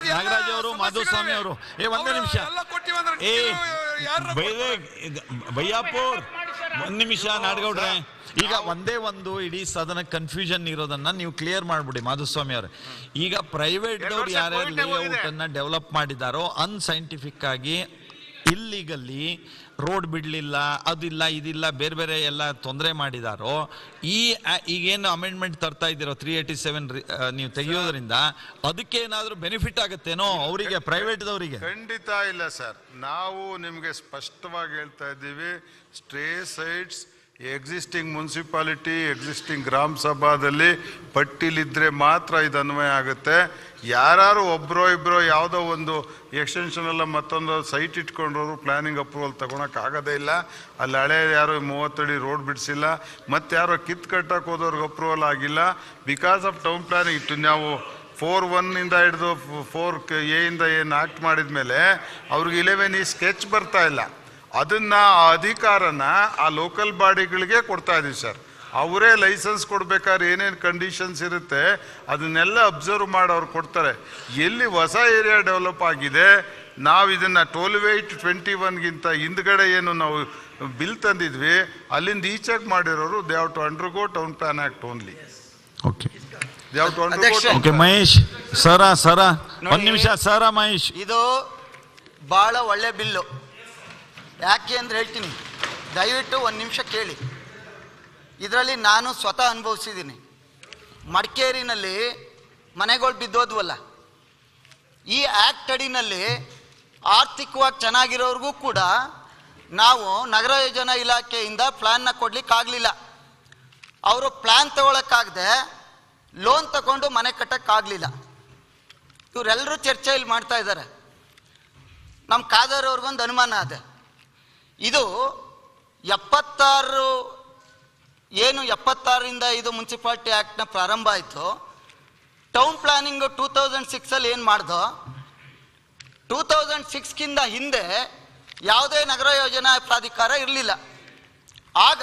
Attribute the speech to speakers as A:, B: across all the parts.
A: ನಾಗರಾಜ್ ಅವರು ಮಾಧುಸ್ವಾಮಿ ಅವರು ಏ ಒಂದೇ ನಿಮಿಷ
B: ಎಲ್ಲ ಕೊಟ್ಟಿವಂದ್ರೆ
A: ಏ
B: ಯಾರ
A: ಬೈದೆ ಬಯ್ಯಾಪುರ್ ಒಂದ್ ನಿಮಿಷ ನಾಡಗೌಡ್ರೆ ಈಗ ಒಂದೇ ಒಂದು ಇಡೀ ಸದನ ಕನ್ಫ್ಯೂಷನ್ ಇರೋದನ್ನ ನೀವು ಕ್ಲಿಯರ್ ಮಾಡ್ಬಿಡಿ ಮಾಧುಸ್ವಾಮಿ ಅವ್ರೆ ಈಗ ಪ್ರೈವೇಟ್
C: ಎರಡು
A: ದವ್ರು
C: ವರ್ಷ
A: ಯಾರ್ಯಾರು
C: COVID ನೇ ಹೋಗಿದೆ.
A: ಲೇಔಟ್ ಅನ್ನ ಡೆವಲಪ್ ಮಾಡಿದಾರೋ ಅನ್ಸೈಂಟಿಫಿಕ್ ಆಗಿ ಇಲ್ಲಿಗಲ್ಲಿ ರೋಡ್ ಬಿಡ್ಲಿಲ್ಲ ಅದಿಲ್ಲ ಇದಿಲ್ಲ ಬೇರೆ ಬೇರೆ ಎಲ್ಲ ತೊಂದರೆ ಮಾಡಿದಾರೋ ಈ ಆ- ಈಗೇನು ಅಮೆಂಡ್ಮೆಂಟ್ ತರ್ತಾ ಇದ್ದೀರೋ ತ್ರೀ ಏಯ್ಟಿ ಸೆವೆನ್ ನೀವು ತೆಗೆಯೋದ್ರಿಂದ ಅದಕ್ಕೆ ಏನಾದರೂ ಬೆನಿಫಿಟ್ ಆಗುತ್ತೇನೋ ಅವರಿಗೆ ಪ್ರೈವೇಟ್ದವರಿಗೆ
C: ಖಂಡಿತ ಇಲ್ಲ ಸರ್ ನಾವು ನಿಮಗೆ ಸ್ಪಷ್ಟವಾಗಿ ಹೇಳ್ತಾ ಇದ್ದೀವಿ stray sites existing municipality existing ಗ್ರಾಮ ಸಭಾದಲ್ಲಿ ಪಟ್ಟಿಲಿದ್ರೆ ಮಾತ್ರ ಇದು ಅನ್ವಯ ಆಗುತ್ತೆ ಯಾರು ಒಬ್ಬರೋ ಇಬ್ಬರೋ ಯಾವುದೋ ಒಂದು ಎಕ್ಸ್ಟೆನ್ಷನ್ ಎಲ್ಲ ಮತ್ತೊಂದು ಸೈಟ್ ಇಟ್ಕೊಂಡ್ರು ಪ್ಲಾನಿಂಗ್ ಅಪ್ರೂವಲ್ ತಗೊಳಕ್ ಆಗೋದೇ ಇಲ್ಲ ಅಲ್ಲಿ ಹಳೆ ಯಾರು ಮೂವತ್ತಡಿ ರೋಡ್ ಬಿಡಿಸಿಲ್ಲ ಮತ್ತೆ ಯಾರೋ ಕಿತ್ ಕಟ್ಟಕ್ಕೆ ಹೋದವ್ರಿಗೆ ಅಪ್ರೂವಲ್ ಆಗಿಲ್ಲ ಬಿಕಾಸ್ ಆಫ್ ಟೌನ್ ಪ್ಲಾನಿಂಗ್ ಇಟ್ಟು ನಾವು ಫೋರ್ ಒನ್ನಿಂದ ಹಿಡಿದು ಫೋರ್ ಎ ಇಂದ ಏನು ಆಕ್ಟ್ ಮಾಡಿದ ಮೇಲೆ ಅವ್ರಿಗೆ ಇಲೆವೆನ್ ಈ ಸ್ಕೆಚ್ ಬರ್ತಾ ಇಲ್ಲ ಅದನ್ನ ಆ ಅಧಿಕಾರನ ಆ ಲೋಕಲ್ ಬಾಡಿಗಳಿಗೆ ಕೊಡ್ತಾ ಇದೀವಿ ಸರ್ ಅವರೇ ಲೈಸೆನ್ಸ್ ಕೊಡ್ಬೇಕಾದ್ರೆ ಏನೇನು ಕಂಡೀಷನ್ಸ್ ಇರುತ್ತೆ ಅದನ್ನೆಲ್ಲ ಅಬ್ಸರ್ವ್ ಮಾಡಿ ಅವ್ರು ಕೊಡ್ತಾರೆ ಎಲ್ಲಿ ಹೊಸ ಏರಿಯಾ ಡೆವಲಪ್ ಆಗಿದೆ ನಾವು ಇದನ್ನ ಟೋಲ್ ವೇಟ್ ಟ್ವೆಂಟಿ ಒನ್ಗಿಂತ ಹಿಂದ್ಗಡೆ ಏನು ನಾವು ಬಿಲ್ ತಂದಿದ್ವಿ ಅಲ್ಲಿಂದ ಈಚೆಗೆ ಮಾಡಿರೋರು they have to undergo town plan act only
A: okay
C: they have to
D: ಅಧ್ಯಕ್ಷೆ.
C: Undergo
A: okay Mahesh sir sir
D: ನೋಡಿ.
A: ಒಂದ್ ನಿಮಿಷ ಸರ ಮಹೇಶ್
D: ಇದು ಭಾಳ ಒಳ್ಳೆ ಬಿಲ್ಲು ಯಾಕೆ ಅಂದ್ರೆ ಹೇಳ್ತೀನಿ ದಯವಿಟ್ಟು ಒಂದು ನಿಮಿಷ ಕೇಳಿ ಇದರಲ್ಲಿ ನಾನು ಸ್ವತಃ ಅನುಭವಿಸಿದ್ದೀನಿ ಮಡಿಕೇರಿನಲ್ಲಿ ಮನೆಗಳು ಬಿದ್ದೋದ್ವಲ್ಲ ಈ ಆ್ಯಕ್ಟ್ ಅಡಿನಲ್ಲಿ ಆರ್ಥಿಕವಾಗಿ ಚೆನ್ನಾಗಿರೋರ್ಗೂ ಕೂಡ ನಾವು ನಗರ ಯೋಜನಾ ಇಲಾಖೆಯಿಂದ ಪ್ಲ್ಯಾನ್ನ ಕೊಡ್ಲಿಕ್ಕಾಗಲಿಲ್ಲ ಅವರು ಪ್ಲ್ಯಾನ್ ತಗೊಳಕ್ಕಾಗದೆ ಲೋನ್ ತಗೊಂಡು ಮನೆ ಕಟ್ಟಕ್ಕಾಗಲಿಲ್ಲ ಇವರೆಲ್ಲರೂ ಚರ್ಚೆಯಲ್ಲಿ ಮಾಡ್ತಾ ಇದ್ದಾರೆ ನಮ್ಮ ಕಾದರ್ ಅವ್ರಿಗೊಂದು ಅನುಮಾನ ಅದೆ ಇದು ಎಪ್ಪತ್ತಾರು ಏನು ಎಪ್ಪತ್ತಾರರಿಂದ ಇದು ಮುನ್ಸಿಪಾಲ್ಟಿ ಆ್ಯಕ್ಟ್ನ ಪ್ರಾರಂಭ ಆಯಿತು ಟೌನ್ ಪ್ಲಾನಿಂಗು ಟೂ ತೌಸಂಡ್ ಸಿಕ್ಸಲ್ಲಿ ಏನು ಮಾಡ್ದೋ ಟೂ ತೌಸಂಡ್ ಸಿಕ್ಸ್ಗಿಂತ ಹಿಂದೆ ಯಾವುದೇ ನಗರ ಯೋಜನಾ ಪ್ರಾಧಿಕಾರ ಇರಲಿಲ್ಲ ಆಗ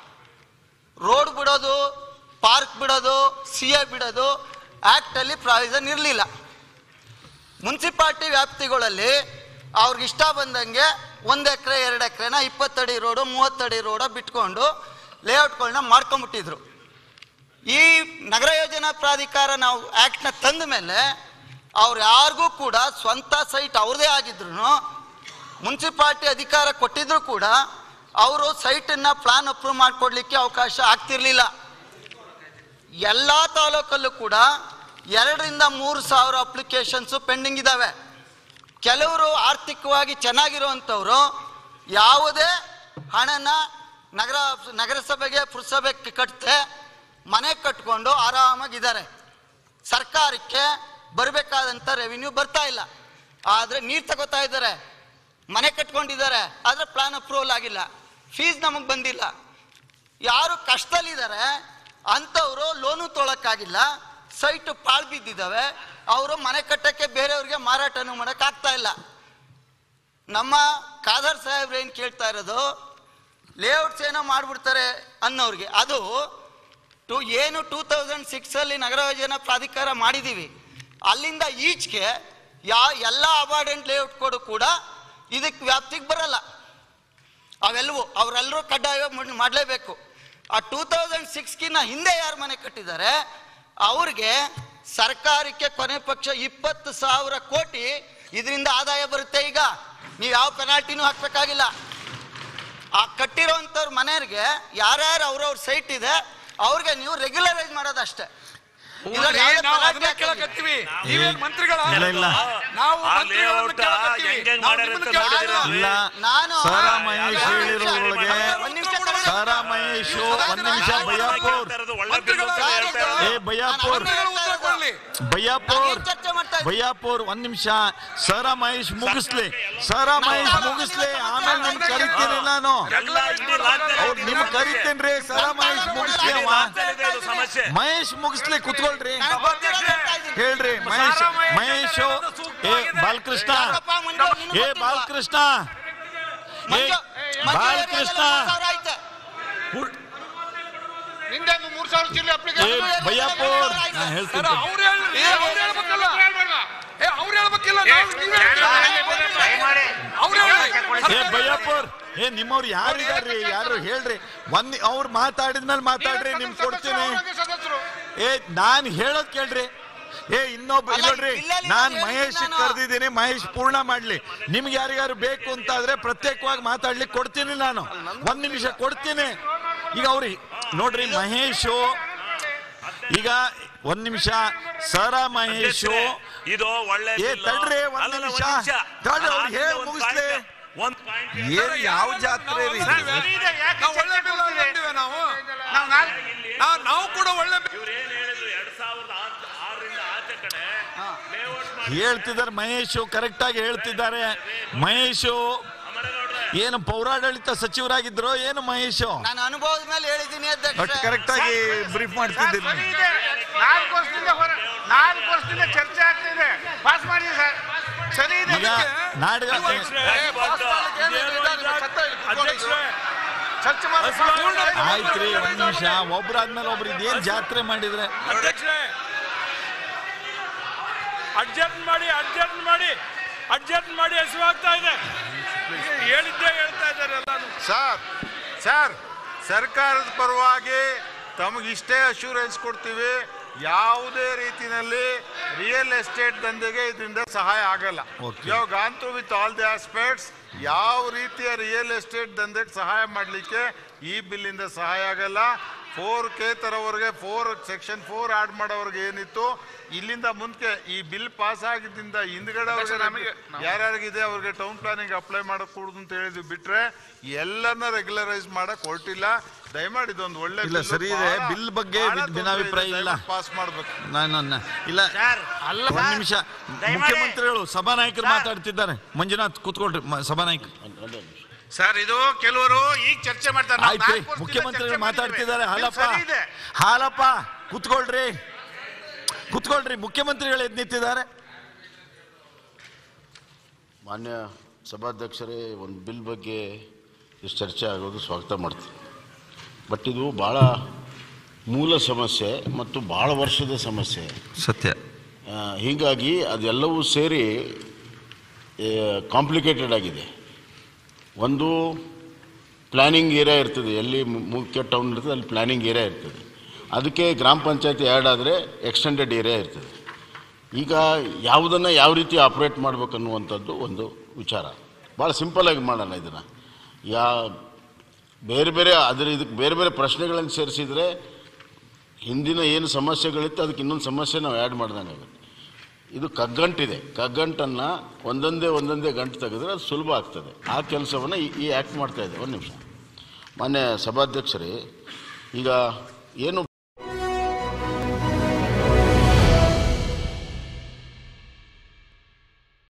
D: ರೋಡ್ ಬಿಡೋದು ಪಾರ್ಕ್ ಬಿಡೋದು ಸಿ ಎ ಬಿಡೋದು ಆ್ಯಕ್ಟಲ್ಲಿ ಪ್ರಾವಿಷನ್ ಇರಲಿಲ್ಲ ಮುನ್ಸಿಪಾಲ್ಟಿ ವ್ಯಾಪ್ತಿಗಳಲ್ಲಿ ಅವ್ರಿಗೆ ಇಷ್ಟ ಬಂದಂಗೆ ಒಂದು ಎಕರೆ ಎರಡು ಎಕರೆನ ಇಪ್ಪತ್ತಡಿ ರೋಡು ಮೂವತ್ತಡಿ ರೋಡ ಬಿಟ್ಕೊಂಡು ಲೇಔಟ್ಗಳನ್ನ ಮಾಡ್ಕೊಂಬಿಟ್ಟಿದ್ರು ಈ ನಗರ ಯೋಜನಾ ಪ್ರಾಧಿಕಾರ ನಾವು ಆ್ಯಕ್ಟ್ನ ತಂದ ಮೇಲೆ ಅವ್ರು ಯಾರಿಗೂ ಕೂಡ ಸ್ವಂತ ಸೈಟ್ ಅವ್ರದೇ ಆಗಿದ್ರು ಮುನ್ಸಿಪಾಲ್ಟಿ ಅಧಿಕಾರ ಕೊಟ್ಟಿದ್ರು ಕೂಡ ಅವರು ಸೈಟನ್ನು ಪ್ಲಾನ್ ಅಪ್ರೂವ್ ಮಾಡಿಕೊಡ್ಲಿಕ್ಕೆ ಅವಕಾಶ ಆಗ್ತಿರ್ಲಿಲ್ಲ ಎಲ್ಲ ತಾಲೂಕಲ್ಲೂ ಕೂಡ ಎರಡರಿಂದ ಮೂರು ಸಾವಿರ ಅಪ್ಲಿಕೇಶನ್ಸು ಪೆಂಡಿಂಗ್ ಇದ್ದಾವೆ ಕೆಲವರು ಆರ್ಥಿಕವಾಗಿ ಚೆನ್ನಾಗಿರುವಂಥವ್ರು ಯಾವುದೇ ಹಣನ ನಗರ ನಗರಸಭೆಗೆ ಪುರಸಭೆಗೆ ಕಟ್ತೆ ಮನೆ ಕಟ್ಕೊಂಡು ಆರಾಮಾಗಿದ್ದಾರೆ ಸರ್ಕಾರಕ್ಕೆ ಬರಬೇಕಾದಂಥ ರೆವಿನ್ಯೂ ಬರ್ತಾ ಇಲ್ಲ ಆದರೆ ನೀರು ತಗೋತಾ ಇದ್ದಾರೆ ಮನೆ ಕಟ್ಕೊಂಡಿದ್ದಾರೆ ಆದರೆ ಪ್ಲಾನ್ ಅಪ್ರೂವಲ್ ಆಗಿಲ್ಲ ಫೀಸ್ ನಮಗೆ ಬಂದಿಲ್ಲ ಯಾರು ಕಷ್ಟದಲ್ಲಿದ್ದಾರೆ ಅಂಥವರು ಲೋನು ತೊಳಕ್ಕಾಗಿಲ್ಲ ಸೈಟು ಪಾಳು ಬಿದ್ದಿದ್ದಾವೆ ಅವರು ಮನೆ ಕಟ್ಟಕ್ಕೆ ಬೇರೆಯವ್ರಿಗೆ ಮಾರಾಟನೂ ಮಾಡೋಕ್ಕಾಗ್ತಾ ಇಲ್ಲ ನಮ್ಮ ಖಾದರ್ ಸಾಹೇಬ್ರು ಏನು ಕೇಳ್ತಾ ಇರೋದು ಲೇಔಟ್ಸ್ ಏನೋ ಮಾಡಿಬಿಡ್ತಾರೆ ಅನ್ನೋರಿಗೆ ಅದು ಟು ಏನು ಟೂ ತೌಸಂಡ್ ಸಿಕ್ಸಲ್ಲಿ ನಗರ ಯೋಜನಾ ಪ್ರಾಧಿಕಾರ ಮಾಡಿದ್ದೀವಿ ಅಲ್ಲಿಂದ ಈಚೆಗೆ ಯಾ ಎಲ್ಲ ಅಬಾರ್ಡೆಂಟ್ ಲೇಔಟ್ ಕೊಡು ಕೂಡ ಇದಕ್ಕೆ ವ್ಯಾಪ್ತಿಗೆ ಬರಲ್ಲ ಅವೆಲ್ಲವೂ ಅವರೆಲ್ಲರೂ ಕಡ್ಡಾಯ ಮಾಡಲೇಬೇಕು ಆ ಟೂ ತೌಸಂಡ್ ಸಿಕ್ಸ್ಗಿನ್ನ ಹಿಂದೆ ಯಾರು ಮನೆ ಕಟ್ಟಿದ್ದಾರೆ ಅವ್ರಿಗೆ ಸರ್ಕಾರಕ್ಕೆ ಕೊನೆ ಪಕ್ಷ ಇಪ್ಪತ್ತು ಸಾವಿರ ಕೋಟಿ ಇದರಿಂದ ಆದಾಯ ಬರುತ್ತೆ ಈಗ ನೀವು ಯಾವ ಪೆನಾಲ್ಟಿನೂ ಹಾಕ್ಬೇಕಾಗಿಲ್ಲ ಆ ಕಟ್ಟಿರೋಂಥವ್ರ ಮನೆಯವ್ರಿಗೆ ಯಾರ್ಯಾರು ಅವ್ರವ್ರ ಸೈಟ್ ಇದೆ ಅವ್ರಿಗೆ ನೀವು ರೆಗ್ಯುಲರೈಸ್ ಮಾಡೋದಷ್ಟೇ ಇದ್ರಲ್ಲಿ ಯಾವುದೇ
B: ನಾವು
D: penalty
B: ಅದನ್ನೇ
D: ಹಾಕಂಗಿಲ್ಲ.
B: ಕೇಳಕತ್ತೀವಿ ನೀವೇನ್ ಮಂತ್ರಿಗಳ
A: ಇಲ್ಲ, ಇಲ್ಲ.
B: ನಾವು
E: ಆ
B: ಮಂತ್ರಿಗಳನ್ನ
E: layout
B: ಕೇಳಕತ್ತೀವಿ.
E: ಹೆಂಗ್ ಹೆಂಗ್
B: ನಾವು
E: ಮಾಡ್ಯಾರ
B: ನಿಮ್ಮನ್ನ
E: ಅಂತ
B: ಕೇಳ್ತಾ
E: ನೋಡಿದ್ದೀರಾ?
B: ಇಲ್ಲ.
A: ಇಲ್ಲ
D: ನಾನು
A: ಸರ ಮಹೇಶ್ ಹೇಳಿರೋದ್ರೊಳಗೆ
D: ಒಂದ್ ನಿಮಿಷ ತಗೊಳ್ಳಿ.
A: ಸರ ಮಹೇಶ್ ಒಂದ್ ನಿಮಿಷ ಬಯ್ಯಾಪುರ್
E: ಒಳ್ಳೆ ಬಿಲ್ ಅಂತ ಹೇಳ್ತಾ ಇರೋದು.
A: ಏ ಬಯ್ಯಾಪುರ್
B: ಮಂತ್ರಿಗಳು ಉತ್ತರ ಕೊಡ್ಲಿ.
A: ಬಯ್ಯಾಪುರ್
D: ನಾನೇನ್ ಚರ್ಚೆ ಮಾಡ್ತಾ ಇದ್ದೀನಿ?
A: ಬಯ್ಯಾಪುರ್ ಒಂದ್ ನಿಮಿಷ ಸರ ಮಹೇಶ್ ಮುಗಿಸ್ಲಿ ಸರ ಮಹೇಶ್ ಮುಗಿಸ್ಲಿ ಆಮೇಲೆ ನಿಮ್ ಕರಿತೀನಿ ನಾನು
E: ಎಲ್ಲ ಇಲ್ಲಿ ಲಾಕ್ಡೌನ್
A: ಅವ್ರು ನಿಮ್ ಕರಿತೇನ್ರಿ ಸರ ಮಹೇಶ್ ಮುಗಿಸ್ಲಿ ಅವ
E: ಲಾಕ್ಡೌನ್ ಇದೆ ಇದು ಸಮಸ್ಯೆ
A: ಮಹೇಶ್ ಮುಗಿಸ್ಲಿ ಕುತ್ಕೊಳ್ರಿ
D: ನಾನು ಗೊತ್ತಿರೋದು ಹೇಳ್ತಾ ಇದ್ದೀನಿ.
A: ಹೇಳ್ರಿ ಮಹೇಶ್ ಮಹೇಶ್ ಏ ಬಾಲಕೃಷ್ಣ
D: ಯಾಕಪ್ಪ ಮಂಜು, ನಿನಗೆ
A: ಏ
D: ಗೊತ್ತಿಲ್ವಾ?
A: ಬಾಲಕೃಷ್ಣ ಏ
D: ಮಂಜು, ಮಂಜು
A: ಬಾಲಕೃಷ್ಣ
D: ಏರಿಯಾದಲ್ಲಿ ಮೂರ್ ಸಾವಿರ ಐತೆ.
B: ನಿಂದೆ ಒಂದು ಮೂರ್ ಸಾವಿರ ಚಿಲ್ಲಿ
A: ಏ
B: ಅಪ್ಲಿಕೇಶನ್
A: ಬಯ್ಯಾಪುರ್ ನಾ
B: ಸರ್
A: ಹೇಳ್ತೀನಿ
B: ಅವ್ರು ಹೇಳಿ ಅವ್ರು ಹೇಳ್ಬೇಕಲ್ಲ ಏ ಅವ್ರು ಹೇಳ್ಬೇಕಲ್ಲ ಅವ್ರೇ
A: ಏ ಬಯ್ಯಪ್ಪರ್ ಏ ನಿಮ್ಮವ್ರು ಯಾರು ಇದಾರ್ರಿ ಯಾರು ಹೇಳ್ರಿ ಒಂದ್ ಅವ್ರು ಮಾತಾಡಿದ್ಮೇಲೆ ಮಾತಾಡ್ರಿ ನಿಮ್ ಕೊಡ್ತೀನಿ
B: ಸದಸ್ಯರು
A: ಏ ನಾನ್ ಹೇಳೋದ್ ಕೇಳ್ರಿ ಏ ಇನ್ನೊಬ್ಬ
D: ಅಲ್ಲ,
A: ನೋಡ್ರಿ
D: ಇಲ್ಲಲ್ಲಿ
A: ನಾನ್
D: ನಾನು
A: ಮಹೇಶ್
D: ಹೇಳ್ತೀನಿ ನಾನು.
A: ಕರೆದಿದ್ದೀನಿ ಮಹೇಶ್ ಪೂರ್ಣ ಮಾಡ್ಲಿ ನಿಮ್ಗೆ ಯಾರಿಗಾರು ಬೇಕು ಅಂತ ಆದ್ರೆ ಪ್ರತ್ಯೇಕವಾಗಿ ಮಾತಾಡ್ಲಿಕ್ಕೆ ಕೊಡ್ತೀನಿ ನಾನು ಒಂದ್ ನಿಮಿಷ ಕೊಡ್ತೀನಿ ಈಗ ಅವ್ರಿ ನೋಡ್ರಿ ಮಹೇಶು ಈಗ ಒಂದ್ ನಿಮಿಷ ಸರ ಮಹೇಶು
E: ಇದು ಒಳ್ಳೆ
A: ಏ,
E: ಬಿಲ್ಲು.
A: ತಡ್ರಿ, ಒಂದ್
E: ಅಲ್ಲಲ್ಲ,
A: ನಿಮಿಷ.
E: ನಿಮಿಷ.
A: ತಡ್ರಿ, ಅವ್ರು
E: ಅದಾದ್ಮೇಲೆ
A: ಹೇಳ್
E: ಒಂದ್
A: ಮುಗಿಸ್ಲಿ.
E: point- ಒಂದ್ ಪಾಯಿಂಟ್
A: ಏನ್ ಯಾವ ಜಾತ್ರೆ ರೀ ಇದು?
B: ನಾವು ಒಳ್ಳೆ ಬಿಲ್ ಅಂದಿವೆ ನಾವು ನಾವು- ನಾವು ಕೂಡ ಒಳ್ಳೆ ಬಿಲ್
E: ಇವ್ರು ಏನ್ ಹೇಳಿದ್ರು ಎರಡ್ ಸಾವಿರದ ಆರ್- ಆರರಿಂದ ಆಚೆ ಕಡೆ ಲೇಔಟ್ ಮಾಡಿ
A: ಹೇಳ್ತಿದ್ದಾರೆ ಮಹೇಶು ಕರೆಕ್ಟ್ ಆಗಿ ಹೇಳ್ತಿದ್ದಾರೆ ಮಹೇಶು
E: ಅಮರೇಗೌಡ್ರೆ
A: ಏನು ಪೌರಾಡಳಿತ ಸಚಿವರಾಗಿದ್ರು ಏನು ಮಹೇಶು
D: ನಾನು ಅನುಭವದ ಮೇಲೆ ಹೇಳಿದ್ದೀನಿ
A: ಬಟ್
D: ಅಧ್ಯಕ್ಷ
A: ಕರೆಕ್ಟ್ ಆಗಿ ಬ್ರೀಫ್ ಮಾಡ್ತಿದ್ದೀನಿ
B: ನಾಲ್ಕು ವರ್ಷದಿಂದ ಹೊರ ನಾಲ್ಕು ವರ್ಷದಿಂದ ಚರ್ಚೆ ಆಗ್ತಿದೆ ಪಾಸ್ ಮಾಡಿ ಸರ್ ಸರಿ ಇದೆ
A: ಈಗ ನಾಡಗ
B: ಚರ್ಚೆ ಮಾಡಿ
A: ಆಯ್ತ್ರಿ ಒಂದ್ ನಿಮಿಷ ಒಬ್ರಾದ್ಮೇಲೆ ಒಬ್ರು ಇದೇನ್ ಜಾತ್ರೆ ಮಾಡಿದ್ರೆ
F: ಅಧ್ಯಕ್ಷರೇ ಅಡ್ಜಸ್ಟ್ ಮಾಡಿ ಅಡ್ಜಸ್ಟ್ ಮಾಡಿ ಅಡ್ಜಸ್ಟ್ ಮಾಡಿ ಹಸಿವಾಗ್ತಾ ಇದೆ ಹೇಳಿದ್ದೇ ಹೇಳ್ತಾ ಇದ್ದಾರೆ ಎಲ್ಲಾನು
C: ಸರ್ ಸರ್ ಸರ್ಕಾರದ ಪರವಾಗಿ ತಮಗಿಷ್ಟೇ ಅಶ್ಯೂರೆನ್ಸ್ ಕೊಡ್ತೀವಿ ಯಾವುದೇ ರೀತಿಯಲ್ಲಿ ರಿಯಲ್ ಎಸ್ಟೇಟ್ ದಂಧೆಗೆ ಇದರಿಂದ ಸಹಾಯ ಆಗಲ್ಲ
A: Okay.
C: ಯಾವ ಗಾಂತು ವಿತ್ ಆಲ್ ದಿ ಆಸ್ಪೆಕ್ಟ್ಸ್ ಯಾವ ರೀತಿಯ ರಿಯಲ್ ಎಸ್ಟೇಟ್ ದಂಧೆಗೆ ಸಹಾಯ ಮಾಡಲಿಕ್ಕೆ ಈ ಬಿಲ್ಲಿಂದ ಸಹಾಯ ಆಗಲ್ಲ ಫೋರ್ ಕೆ ತರೋವರೆಗೆ ಫೋರ್ ಸೆಕ್ಷನ್ ಫೋರ್ ಆಡ್ ಮಾಡೋವ್ರಿಗೆ ಏನಿತ್ತು ಇಲ್ಲಿಂದ ಮುಂದೆ ಈ ಬಿಲ್ ಪಾಸ್ ಆಗಿದ್ದರಿಂದ ಹಿಂದ್ಗಡೆ ಅವ್ರಿಗೆ ನಮಗೆ ಯಾರ್ಯಾರಿಗಿದೆ ಅವ್ರಿಗೆ ಟೌನ್ ಪ್ಲಾನಿಂಗ್ ಅಪ್ಲೈ ಮಾಡಕ್ ಕೂಡುದು ಅಂತ ಹೇಳಿದ್ವಿ ಬಿಟ್ರೆ ಎಲ್ಲನ್ನ ರೆಗ್ಯುಲರೈಸ್ ಮಾಡಕ್ ಹೊರಟಿಲ್ಲ ದಯಮಾಡಿ ಇದೊಂದು ಒಳ್ಳೆ
A: ಇಲ್ಲ, ಸರಿ ಇದೆ. ಬಿಲ್ ಬಗ್ಗೆ ಭಿನ್ನಾಭಿಪ್ರಾಯ ಇಲ್ಲ.
C: ಪಾಸ್ ಮಾಡ್ಬೇಕು
A: ನಾನು ನ- ಇಲ್ಲ ಒಂದ್ ನಿಮಿಷ ಮುಖ್ಯಮಂತ್ರಿಗಳು ಸಭಾನಾಯಕರು ಮಾತಾಡ್ತಿದ್ದಾರೆ ಮಂಜುನಾಥ್ ಕೂತ್ಕೊಳ್ರಿ ಮ- ಸಭಾನಾಯಕರು
B: ಸರ್ ಇದು ಕೆಲವರು ಈಗ ಚರ್ಚೆ ಮಾಡ್ತಾರೆ ನಾವು
A: ಆಯ್ತ್ರಿ
B: ನಾಲ್ಕು ವರ್ಷದಿಂದ
A: ಮುಖ್ಯಮಂತ್ರಿಗಳು
B: ಚರ್ಚೆ
A: ಮಾತಾಡ್ತಿದ್ದಾರೆ
B: ಮಾಡಿದ್ದೀವಿ.
A: ಹಾಲಪ್ಪ
B: ಸರಿ ಇದೆ.
A: ಹಾಲಪ್ಪ ಕೂತ್ಕೊಳ್ರಿ ಕೂತ್ಕೊಳ್ರಿ ಮುಖ್ಯಮಂತ್ರಿಗಳು ಎದ್ ನಿಂತಿದ್ದಾರೆ
G: ಮಾನ್ಯ ಸಭಾಧ್ಯಕ್ಷರೇ ಒಂದು ಬಿಲ್ ಬಗ್ಗೆ ಇಷ್ಟು ಚರ್ಚೆ ಆಗೋದು ಸ್ವಾಗತ ಮಾಡ್ತೀನಿ ಬಟ್ ಇದು ಭಾಳ ಮೂಲ ಸಮಸ್ಯೆ ಮತ್ತು ಭಾಳ ವರ್ಷದ ಸಮಸ್ಯೆ
A: ಸತ್ಯ
G: ಆ, ಹೀಗಾಗಿ ಅದೆಲ್ಲವೂ ಸೇರಿ ಕಾಂಪ್ಲಿಕೇಟೆಡ್ ಆಗಿದೆ ಒಂದು ಪ್ಲ್ಯಾನಿಂಗ್ ಏರಿಯಾ ಇರ್ತದೆ ಎಲ್ಲಿ ಮು- ಮುಖ್ಯ ಟೌನ್ ಇರ್ತದೆ ಅಲ್ಲಿ ಪ್ಲ್ಯಾನಿಂಗ್ ಏರಿಯಾ ಇರ್ತದೆ ಅದಕ್ಕೆ ಗ್ರಾಮ ಪಂಚಾಯತಿ ಆ್ಯಡ್ ಆದರೆ ಎಕ್ಸ್ಟೆಂಡೆಡ್ ಏರಿಯಾ ಇರ್ತದೆ ಈಗ ಯಾವುದನ್ನು ಯಾವ ರೀತಿ ಆಪ್ರೇಟ್ ಮಾಡ್ಬೇಕನ್ನುವಂಥದ್ದು ಒಂದು ವಿಚಾರ ಭಾಳ ಸಿಂಪಲಾಗಿ ಮಾಡೋಣ ಇದನ್ನು ಯಾ ಬೇರೆ ಬೇರೆ ಅದರ ಇದಕ್ಕೆ ಬೇರೆ ಬೇರೆ ಪ್ರಶ್ನೆಗಳನ್ನು ಸೇರಿಸಿದರೆ ಹಿಂದಿನ ಏನು ಸಮಸ್ಯೆಗಳಿತ್ತು ಅದಕ್ಕೆ ಇನ್ನೊಂದು ಸಮಸ್ಯೆ ನಾವು ಆ್ಯಡ್ ಮಾಡ್ದಂಗೆ ಆಗುತ್ತೆ ಇದು ಕಗ್ಗಂಟಿದೆ ಕಗ್ಗಂಟನ್ನು ಒಂದೊಂದೇ ಒಂದೊಂದೇ ಗಂಟು ತೆಗೆದ್ರೆ ಅದು ಸುಲಭ ಆಗ್ತದೆ ಆ ಕೆಲಸವನ್ನು ಈ ಆ್ಯಕ್ಟ್ ಮಾಡ್ತಾ ಇದೆ ಒಂದು ನಿಮಿಷ ಮಾನ್ಯ ಸಭಾಧ್ಯಕ್ಷರೇ ಈಗ ಏನು